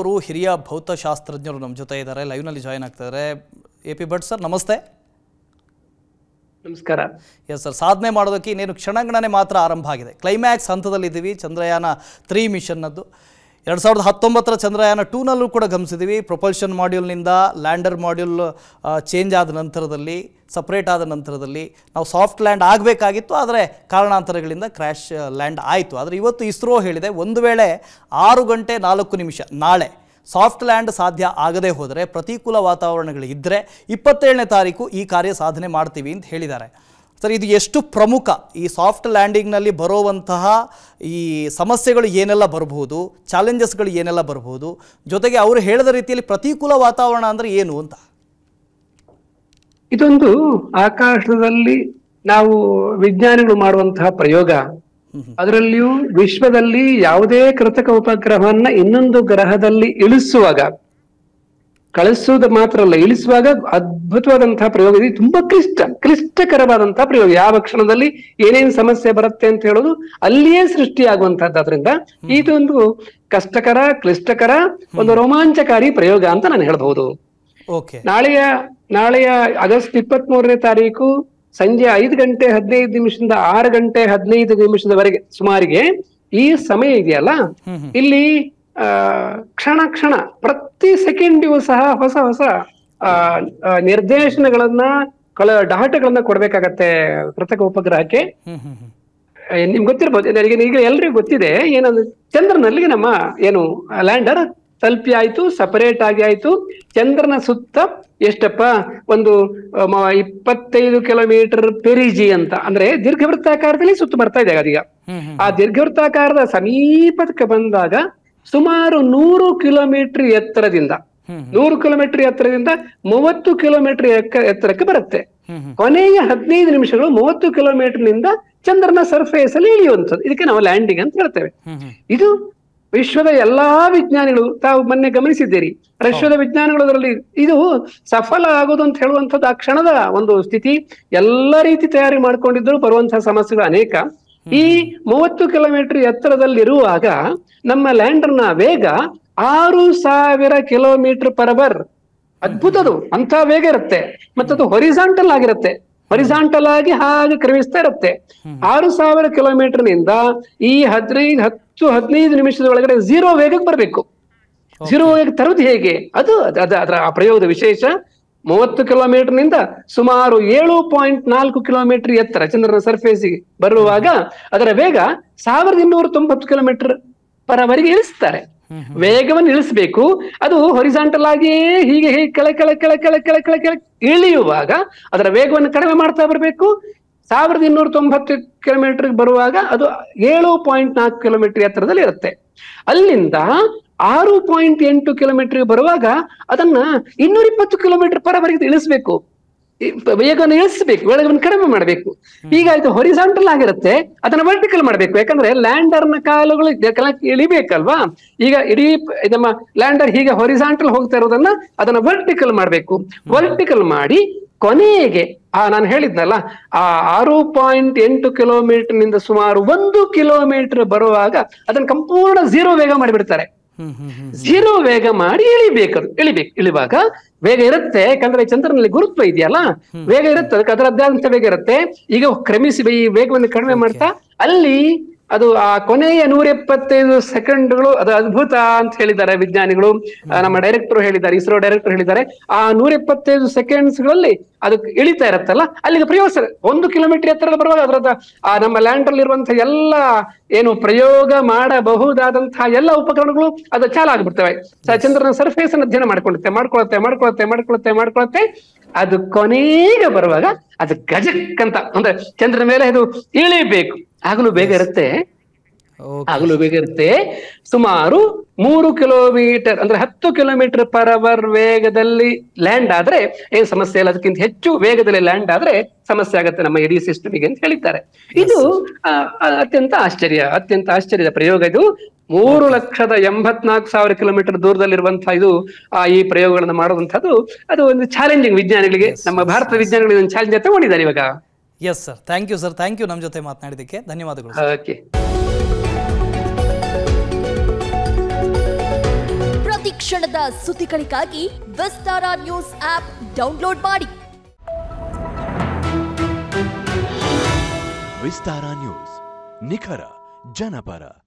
ಅವರು ಹಿರಿಯ ಭೌತಶಾಸ್ತ್ರಜ್ಞರು ನಮ್ಮ ಜೊತೆ ಇದ್ದಾರೆ ಲೈವ್ನಲ್ಲಿ ಜಾಯ್ನ್ ಆಗ್ತಾ ಇದ್ದಾರೆ ಎ ಪಿ ಭಟ್ ಸರ್ ನಮಸ್ತೆ ನಮಸ್ಕಾರ ಎಸ್ ಸರ್ ಸಾಧನೆ ಮಾಡೋದಕ್ಕೆ ಇನ್ನೇನು ಕ್ಷಣಗಣನೆ ಮಾತ್ರ ಆರಂಭ ಆಗಿದೆ ಕ್ಲೈಮ್ಯಾಕ್ಸ್ ಹಂತದಲ್ಲಿದ್ದೀವಿ ಚಂದ್ರಯಾನ ತ್ರೀ ಮಿಷನ್ನದ್ದು ಎರಡು ಸಾವಿರದ ಹತ್ತೊಂಬತ್ತರ ಚಂದ್ರಯಾನ ಟೂನಲ್ಲೂ ಕೂಡ ಗಮನಿಸಿದ್ದೀವಿ ಪ್ರೊಪಲ್ಷನ್ ಮಾಡ್ಯೂಲ್ನಿಂದ ಲ್ಯಾಂಡರ್ ಮಾಡ್ಯೂಲ್ ಚೇಂಜ್ ಆದ ನಂತರದಲ್ಲಿ ಸಪ್ರೇಟ್ ಆದ ನಂತರದಲ್ಲಿ ನಾವು ಸಾಫ್ಟ್ ಲ್ಯಾಂಡ್ ಆಗಬೇಕಾಗಿತ್ತು ಆದರೆ ಕಾರಣಾಂತರಗಳಿಂದ ಕ್ರ್ಯಾಶ್ ಲ್ಯಾಂಡ್ ಆಯಿತು ಆದರೆ ಇವತ್ತು ಇಸ್ರೋ ಹೇಳಿದೆ ಒಂದು ವೇಳೆ ಆರು ಗಂಟೆ ನಾಲ್ಕು ನಿಮಿಷ ನಾಳೆ ಸಾಫ್ಟ್ ಲ್ಯಾಂಡ್ ಸಾಧ್ಯ ಆಗದೇ ಹೋದರೆ ಪ್ರತಿಕೂಲ ವಾತಾವರಣಗಳು ಇದ್ದರೆ ಇಪ್ಪತ್ತೇಳನೇ ತಾರೀಕು ಈ ಕಾರ್ಯ ಸಾಧನೆ ಮಾಡ್ತೀವಿ ಅಂತ ಹೇಳಿದ್ದಾರೆ ಸರ್ ಇದು ಎಷ್ಟು ಪ್ರಮುಖ ಈ ಸಾಫ್ಟ್ ಲ್ಯಾಂಡಿಂಗ್ನಲ್ಲಿ ಬರುವಂತಹ ಈ ಸಮಸ್ಯೆಗಳು ಏನೆಲ್ಲ ಬರಬಹುದು ಚಾಲೆಂಜಸ್ಗಳು ಏನೆಲ್ಲ ಬರಬಹುದು ಜೊತೆಗೆ ಅವರು ಹೇಳಿದ ರೀತಿಯಲ್ಲಿ ಪ್ರತಿಕೂಲ ವಾತಾವರಣ ಅಂದರೆ ಏನು ಅಂತ ಇದೊಂದು ಆಕಾಶದಲ್ಲಿ ನಾವು ವಿಜ್ಞಾನಿಗಳು ಮಾಡುವಂತಹ ಪ್ರಯೋಗ ಅದರಲ್ಲಿಯೂ ವಿಶ್ವದಲ್ಲಿ ಯಾವುದೇ ಕೃತಕ ಉಪಗ್ರಹವನ್ನ ಇನ್ನೊಂದು ಗ್ರಹದಲ್ಲಿ ಇಳಿಸುವಾಗ ಕಳಿಸುವುದು ಮಾತ್ರ ಅಲ್ಲ ಇಳಿಸುವಾಗ ಅದ್ಭುತವಾದಂತಹ ಪ್ರಯೋಗ ಇದು ತುಂಬಾ ಕ್ಲಿಷ್ಟ ಕ್ಲಿಷ್ಟಕರವಾದಂತಹ ಪ್ರಯೋಗ ಯಾವ ಕ್ಷಣದಲ್ಲಿ ಏನೇನ್ ಸಮಸ್ಯೆ ಬರುತ್ತೆ ಅಂತ ಹೇಳೋದು ಅಲ್ಲಿಯೇ ಸೃಷ್ಟಿಯಾಗುವಂತಹದ್ದಾದ್ರಿಂದ ಇದೊಂದು ಕಷ್ಟಕರ ಕ್ಲಿಷ್ಟಕರ ಒಂದು ರೋಮಾಂಚಕಾರಿ ಪ್ರಯೋಗ ಅಂತ ನಾನು ಹೇಳ್ಬಹುದು ಓಕೆ ನಾಳೆಯ ನಾಳೆಯ ಆಗಸ್ಟ್ ಇಪ್ಪತ್ತ್ ಮೂರನೇ ತಾರೀಕು ಸಂಜೆ ಐದು ಗಂಟೆ ಹದಿನೈದು ನಿಮಿಷದಿಂದ ಆರು ಗಂಟೆ ಹದಿನೈದು ನಿಮಿಷದವರೆಗೆ ಸುಮಾರಿಗೆ ಈ ಸಮಯ ಇದೆಯಲ್ಲ ಇಲ್ಲಿ ಆ ಕ್ಷಣ ಕ್ಷಣ ಪ್ರತಿ ಸೆಕೆಂಡಿಗೂ ಸಹ ಹೊಸ ಹೊಸ ಆ ಆ, ನಿರ್ದೇಶನಗಳನ್ನ ಕಳ ಡಾಟಾಗಳನ್ನ ಕೊಡ್ಬೇಕಾಗತ್ತೆ ಕೃತಕ ಉಪಗ್ರಹಕ್ಕೆ ಹ್ಮ್ ಹ್ಮ್ ಹ್ಮ್ ಏ, ನಿಮ್ಗೆ ಗೊತ್ತಿರ್ಬೋದು ನನಗೆ ಈಗ ಎಲ್ರಿಗೂ ಗೊತ್ತಿದೆ ಏನಂದ್ರೆ ಚಂದ್ರನಲ್ಲಿ ನಮ್ಮ ಏನು ಲ್ಯಾಂಡರ್ ತಲುಪಿ ಆಯ್ತು ಸಪರೇಟ್ ಆಗಿ ಆಯ್ತು ಚಂದ್ರನ ಸುತ್ತ ಎಷ್ಟಪ್ಪ ಒಂದು ಆ, ಮ- ಇಪ್ಪತ್ತೈದು ಕಿಲೋಮೀಟರ್ ಪೆರಿಜಿ ಅಂತ ಅಂದ್ರೆ ದೀರ್ಘವೃತ್ತಾಕಾರದಲ್ಲಿ ಸುತ್ತು ಬರ್ತಾ ಇದೆ ಅದೀಗ ಹ್ಮ್ ಹ್ಮ್ ಆ ದೀರ್ಘವೃತ್ತಾಕಾರದ ಸಮೀಪಕ್ಕೆ ಬಂದಾಗ ಸುಮಾರು ನೂರು ಕಿಲೋಮೀಟರ್ ಎತ್ತರದಿಂದ ಹ್ಮ್ ನೂರು ಕಿಲೋಮೀಟರ್ ಎತ್ತರದಿಂದ ಮೂವತ್ತು ಕಿಲೋಮೀಟರ್ ಎತ್ತರಕ್ಕೆ ಬರುತ್ತೆ ಹ್ಮ್ ಹ್ಮ್ ಕೊನೆಯ ಹದಿನೈದು ನಿಮಿಷಗಳು ಮೂವತ್ತು ಕಿಲೋಮೀಟರ್ ನಿಂದ ಚಂದ್ರನ ಸರ್ಫೇಸ್ ಅಲ್ಲಿ ಇಳಿಯುವಂಥದ್ದು ಇದಕ್ಕೆ ನಾವು ಲ್ಯಾಂಡಿಂಗ್ ಅಂತ ಹೇಳ್ತೇವೆ ಹ್ಮ್ ಹ್ಮ್ ಇದು ವಿಶ್ವದ ಎಲ್ಲಾ ವಿಜ್ಞಾನಿಗಳು ತಾವು ಮೊನ್ನೆ ಗಮನಿಸಿದ್ದೀರಿ ವಿಶ್ವದ ವಿಜ್ಞಾನಿಗಳು ಅದರಲ್ಲಿ ಇದು ಸಫಲ ಆಗೋದು ಅಂತ ಹೇಳುವಂಥದ್ದು ಆ ಕ್ಷಣದ ಒಂದು ಸ್ಥಿತಿ ಎಲ್ಲ ರೀತಿ ತಯಾರಿ ಮಾಡ್ಕೊಂಡಿದ್ದರು ಬರುವಂತಹ ಸಮಸ್ಯೆಗಳು ಅನೇಕ ಈ ಮೂವತ್ತು ಕಿಲೋಮೀಟರ್ ಎತ್ತರದಲ್ಲಿರುವಾಗ ನಮ್ಮ ಲ್ಯಾಂಡರ್ನ ವೇಗ ಆರು ಸಾವಿರ ಕಿಲೋಮೀಟರ್ ಪರ್ ಅವರ್ ಅದ್ಭುತದು ಅಂತ ವೇಗ ಇರುತ್ತೆ ಮತ್ತದು ಹೊರಿಸಾಂಟಲ್ ಆಗಿರುತ್ತೆ ಹೊರಿಸಾಂಟಲ್ ಆಗಿ ಹಾಗೆ ಕ್ರಮಿಸ್ತಾ ಇರುತ್ತೆ ಆರು ಸಾವಿರ ಕಿಲೋಮೀಟರ್ ನಿಂದ ಈ ಹದಿನೈದು ಹತ್ತು ಹದಿನೈದು ನಿಮಿಷದ ಒಳಗಡೆ ಝೀರೋ ವೇಗಕ್ಕೆ ಬರಬೇಕು ಝೀರೋ ವೇಗ ತರುವುದು ಹೇಗೆ ಅದು ಅದ ಅದ- ಅದರ ಆ ಪ್ರಯೋಗದ ವಿಶೇಷ ಮೂವತ್ತು ಕಿಲೋಮೀಟರ್ ನಿಂದ ಸುಮಾರು ಏಳು ಪಾಯಿಂಟ್ ನಾಲ್ಕು ಕಿಲೋಮೀಟರ್ ಎತ್ತರ ಚಂದ್ರನ ಸರ್ಫೇಸಿಗೆ ಬರುವಾಗ ಅದರ ವೇಗ ಸಾವಿರದ ಇನ್ನೂರ ತೊಂಬತ್ತು ಕಿಲೋಮೀಟರ್ ಪರವರೆಗೆ ಇಳಿಸ್ತಾರೆ ವೇಗವನ್ನು ಇಳಿಸಬೇಕು ಅದು ಹೊರಿಸಾಂಟಲ್ ಆಗಿಯೇ ಹೀಗೆ ಹೀಗೆ ಕೆಳ ಕೆಳ ಕೆಳ ಕೆಳ ಕೆಳ ಕೆಳ ಕೆಳ ಇಳಿಯುವಾಗ ಅದರ ವೇಗವನ್ನು ಕಡಿಮೆ ಮಾಡ್ತಾ ಬರಬೇಕು ಸಾವಿರದ ಇನ್ನೂರ ತೊಂಬತ್ತು ಕಿಲೋಮೀಟರ್ ಬರುವಾಗ ಅದು ಏಳು ಪಾಯಿಂಟ್ ನಾಲ್ಕು ಕಿಲೋಮೀಟರ್ ಎತ್ತರದಲ್ಲಿ ಇರುತ್ತೆ ಅಲ್ಲಿಂದ ಆರು ಪಾಯಿಂಟ್ ಎಂಟು ಕಿಲೋಮೀಟರ್ ಬರುವಾಗ ಅದನ್ನ ಇನ್ನೂರ ಇಪ್ಪತ್ತು ಕಿಲೋಮೀಟರ್ ಪರವರೆಗೆ ಇಳಿಸ್ಬೇಕು ಈ ವೇಗವನ್ನು ಇಳಿಸಬೇಕು ವೇಗವನ್ನು ಕಡಿಮೆ ಮಾಡಬೇಕು ಈಗ ಇದು ಹೊರಿಸಾಂಟಲ್ ಆಗಿರುತ್ತೆ ಅದನ್ನ ವರ್ಟಿಕಲ್ ಮಾಡಬೇಕು ಯಾಕಂದ್ರೆ ಲ್ಯಾಂಡರ್ ನ ಕಾಲುಗಳು ಕೆಳಕ್ಕೆ ಇಳಿಬೇಕಲ್ವಾ ಈಗ ಇಡೀ ಪ- ನಮ್ಮ ಲ್ಯಾಂಡರ್ ಹೀಗೆ ಹೊರಿಸಾಂಟಲ್ ಹೋಗ್ತಾ ಇರೋದನ್ನ ಅದನ್ನ ವರ್ಟಿಕಲ್ ಮಾಡಬೇಕು ವರ್ಟಿಕಲ್ ಮಾಡಿ ಕೊನೆಗೆ ಆ ನಾನು ಹೇಳಿದ್ನಲ್ಲ ಆ ಆರು ಪಾಯಿಂಟ್ ಎಂಟು ಕಿಲೋಮೀಟರ್ ನಿಂದ ಸುಮಾರು ಒಂದು ಕಿಲೋಮೀಟರ್ ಬರುವಾಗ ಅದನ್ನ ಸಂಪೂರ್ಣ ಝೀರೋ ವೇಗ ಮಾಡಿಬಿಡ್ತಾರೆ ಹ್ಮ್ ಹ್ಮ್ ಹ್ಮ್ ಝೀರೋ ವೇಗ ಮಾಡಿ ಇಳಿಬೇಕು ಅದು ಇಳಿಬೇಕು ಇಳಿವಾಗ ವೇಗ ಇರುತ್ತೆ ಯಾಕಂದ್ರೆ ಚಂದ್ರನಲ್ಲಿ ಗುರುತ್ವ ಇದೆಯಲ್ಲ ವೇಗ ಇರುತ್ತೆ ಅದಕ್ಕೆ ಅದರದ್ದೇ ಆದಂತ ವೇಗ ಇರುತ್ತೆ ಈಗ ಕ್ರಮಿಸಿ ಈ ವೇಗವನ್ನು ಕಡಿಮೆ ಮಾಡ್ತಾ ಅಲ್ಲಿ ಅದು ಆ ಕೊನೆಯ ನೂರ ಎಪ್ಪತ್ತೈದು ಸೆಕೆಂಡ್ಗಳು ಅದು ಅದ್ಭುತ ಅಂತ ಹೇಳಿದ್ದಾರೆ ವಿಜ್ಞಾನಿಗಳು ಆ, ನಮ್ಮ ಡೈರೆಕ್ಟರ್ ಹೇಳಿದ್ದಾರೆ ಇಸ್ರೋ ಡೈರೆಕ್ಟರ್ ಹೇಳಿದ್ದಾರೆ ಆ ನೂರ ಎಪ್ಪತ್ತೈದು ಸೆಕೆಂಡ್ಸ್ ಗಳಲ್ಲಿ ಅದು ಇಳಿತಾ ಇರುತ್ತಲ್ಲ ಅಲ್ಲಿಗೆ ಪ್ರಯೋಗ ಒಂದು ಕಿಲೋಮೀಟರ್ ಎತ್ತರದ ಬರುವಾಗ ಅದರದ ಆ ನಮ್ಮ ಲ್ಯಾಂಡ್ ಅಲ್ಲಿ ಇರುವಂತಹ ಎಲ್ಲ ಏನು ಪ್ರಯೋಗ ಮಾಡಬಹುದಾದಂತಹ ಎಲ್ಲ ಉಪಕರಣಗಳು ಅದು ಚಾಲ ಆಗ್ಬಿಡ್ತವೆ ಸ- ಚಂದ್ರನ ಸರ್ಫೇಸ್ ಅನ್ನು ಅಧ್ಯಯನ ಮಾಡ್ಕೊಳ್ಳುತ್ತೆ ಮಾಡ್ಕೊಳತ್ತೆ ಮಾಡ್ಕೊಳತ್ತೆ ಮಾಡ್ಕೊಳತ್ತೆ ಮಾಡ್ಕೊಳತ್ತೆ ಅದು ಕೊನೆಗೆ ಬರುವಾಗ ಅದು ಗಜಕ್ ಅಂತ ಅಂದ್ರೆ ಚಂದ್ರನ ಮೇಲೆ ಅದು ಇಳಿಬೇಕು ಆಗಲೂ ಬೇಗ ಇರುತ್ತೆ ಓಕೆ ಆಗಲೂ ಬೇಗ ಇರುತ್ತೆ ಸುಮಾರು ಮೂರು ಕಿಲೋಮೀಟರ್ ಅಂದ್ರೆ ಹತ್ತು ಕಿಲೋಮೀಟರ್ ಪರ್ ಅವರ್ ವೇಗದಲ್ಲಿ ಲ್ಯಾಂಡ್ ಆದ್ರೆ ಏನ್ ಸಮಸ್ಯೆ ಇಲ್ಲ ಅದಕ್ಕಿಂತ ಹೆಚ್ಚು ವೇಗದಲ್ಲಿ ಲ್ಯಾಂಡ್ ಆದ್ರೆ ಸಮಸ್ಯೆ ಆಗುತ್ತೆ ನಮ್ಮ ಇಡೀ ಸಿಸ್ಟಮ್ಗೆ ಅಂತ ಹೇಳಿದ್ದಾರೆ ಇದು ಆ, ಆ, ಅತ್ಯಂತ ಆಶ್ಚರ್ಯ ಅತ್ಯಂತ ಆಶ್ಚರ್ಯದ ಪ್ರಯೋಗ ಇದು ಮೂರು ಲಕ್ಷದ ಎಂಬತ್ನಾಲ್ಕು ಸಾವಿರ ಕಿಲೋಮೀಟರ್ ದೂರದಲ್ಲಿರುವಂತಹ ಇದು ಆ ಈ ಪ್ರಯೋಗಗಳನ್ನು ಮಾಡುವಂತದ್ದು ಅದು ಒಂದು ಚಾಲೆಂಜಿಂಗ್ ವಿಜ್ಞಾನಿಗಳಿಗೆ ನಮ್ಮ ಭಾರತ ವಿಜ್ಞಾನಿಗಳಿಗೆ ಒಂದು ಚಾಲೆಂಜ್ ತಗೊಂಡಿದ್ದಾರೆ ಇವಾಗ yes sir thank you sir thank you ನಮ್ಮ ಜೊತೆ ಮಾತನಾಡಿದ್ದಕ್ಕೆ ಧನ್ಯವಾದಗಳು ಓಕೆ ಪ್ರತಿ ಕ್ಷಣದ ಸುದ್ದಿಗಳಿಗಾಗಿ ವಿಸ್ತಾರ ನ್ಯೂಸ್ ಆಪ್ ಡೌನ್ಲೋಡ್ ಮಾಡಿ ವಿಸ್ತಾರ ನ್ಯೂಸ್ ನಿಖರ ಜನಪರ